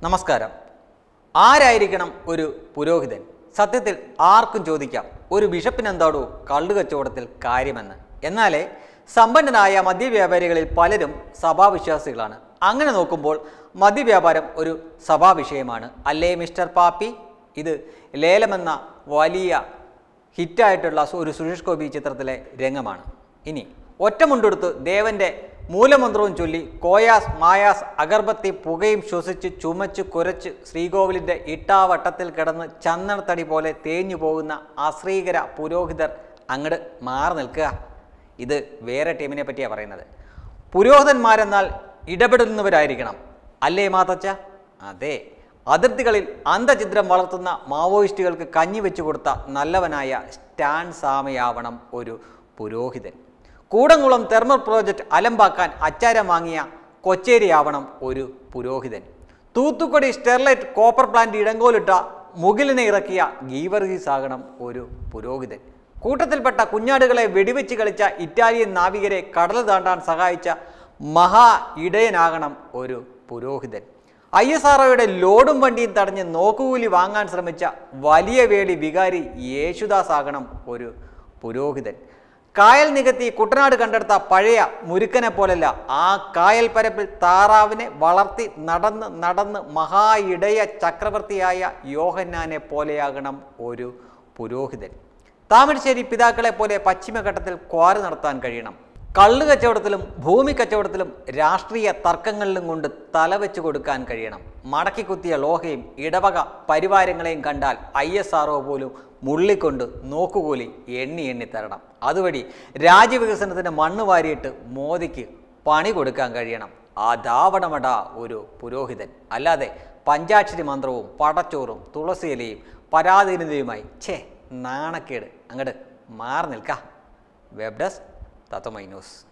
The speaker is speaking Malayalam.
നമസ്കാരം ആരായിരിക്കണം ഒരു പുരോഹിതൻ സത്യത്തിൽ ആർക്കും ചോദിക്കാം ഒരു ബിഷപ്പിനെന്താടോ കള്ളു കച്ചവടത്തിൽ കാര്യമെന്ന് എന്നാലേ സമ്പന്നനായ മദ്യവ്യാപാരികളിൽ പലരും സഭാവിശ്വാസികളാണ് അങ്ങനെ നോക്കുമ്പോൾ മദ്യവ്യാപാരം ഒരു സഭാവിഷയമാണ് അല്ലേ മിസ്റ്റർ പാപ്പി ഇത് ലേലമെന്ന വലിയ ഹിറ്റായിട്ടുള്ള ഒരു സുരേഷ് ഗോപി ചിത്രത്തിലെ രംഗമാണ് ഇനി ഒറ്റമുണ്ടെടുത്ത് ദേവന്റെ മൂലമന്ത്രവും ചൊല്ലി കോയാസ് മായാസ് അഗർബത്തി പുകയും ശ്വസിച്ച് ചുമച്ച് കുരച്ച് ശ്രീകോവിലിൻ്റെ ഇട്ടാവട്ടത്തിൽ കിടന്ന് ചന്ദനത്തടി പോലെ തേഞ്ഞു പോകുന്ന അശ്രീകര പുരോഹിതർ അങ്ങട് മാറി നിൽക്കുക ഇത് വേറെ ടീമിനെ പറ്റിയാണ് പറയുന്നത് പുരോഹിതന്മാരെന്നാൽ ഇടപെടുന്നവരായിരിക്കണം അല്ലേ മാതച്ച അതെ അതിർത്തികളിൽ അന്ധചിത്രം വളർത്തുന്ന മാവോയിസ്റ്റുകൾക്ക് കഞ്ഞി വെച്ചു കൊടുത്ത നല്ലവനായ സ്റ്റാൻ സാമയാവണം ഒരു പുരോഹിതൻ കൂടംകുളം തെർമൽ പ്രോജക്റ്റ് അലമ്പാക്കാൻ അച്ചാരം വാങ്ങിയ കൊച്ചേരിയാവണം ഒരു പുരോഹിതൻ തൂത്തുക്കുടി സ്റ്റെർലൈറ്റ് കോപ്പർ പ്ലാന്റ് ഇടങ്കോലിട്ട മുകിലിനെ ഇറക്കിയ ഗീവർഗീസ് ആകണം ഒരു പുരോഹിതൻ കൂട്ടത്തിൽപ്പെട്ട കുഞ്ഞാടുകളെ വെടിവെച്ച് കളിച്ച ഇറ്റാലിയൻ നാവികരെ കടൽ താണ്ടാൻ സഹായിച്ച മഹാ ഇടയനാകണം ഒരു പുരോഹിതൻ ഐ എസ് ആർഒയുടെ ലോഡും വണ്ടിയും തടഞ്ഞ് നോക്കുകൂലി വാങ്ങാൻ ശ്രമിച്ച വലിയ വേളി വികാരി യേശുദാസ് ആകണം ഒരു പുരോഹിതൻ കായൽ നികത്തി കുട്ടനാട് കണ്ടെടുത്ത പഴയ മുരുക്കനെ പോലല്ല ആ കായൽ പരപ്പിൽ താറാവിനെ വളർത്തി നടന്ന് നടന്ന് മഹാ ഇടയ ചക്രവർത്തിയായ യോഹന്നാനെ പോലെയാകണം ഒരു പുരോഹിതൻ താമരശ്ശേരി പിതാക്കളെ പോലെ പശ്ചിമഘട്ടത്തിൽ ക്വാറി നടത്താൻ കഴിയണം കള്ളു കച്ചവടത്തിലും ഭൂമി കച്ചവടത്തിലും രാഷ്ട്രീയ തർക്കങ്ങളിലും കൊണ്ട് തലവെച്ച് കൊടുക്കാൻ കഴിയണം മടക്കി കുത്തിയ ലോഹയും ഇടവക പരിവാരങ്ങളെയും കണ്ടാൽ ഐ എസ് ആർ പോലും മുള്ളിക്കൊണ്ട് നോക്കുകൂലി എണ്ണി എണ്ണി തരണം അതുവഴി രാജ്യവികസനത്തിന് മണ്ണ് വാരിയിട്ട് മോദിക്ക് പണി കൊടുക്കാൻ കഴിയണം അതാവണമട ഒരു പുരോഹിതൻ അല്ലാതെ പഞ്ചാക്ഷരി മന്ത്രവും പടച്ചോറും തുളസിയിലയും പരാധീനതയുമായി ഛേ നാണക്കേട് അങ്ങോട്ട് മാറി നിൽക്ക വെബ് ഡെസ്ക് തത്വമൈ ന്യൂസ്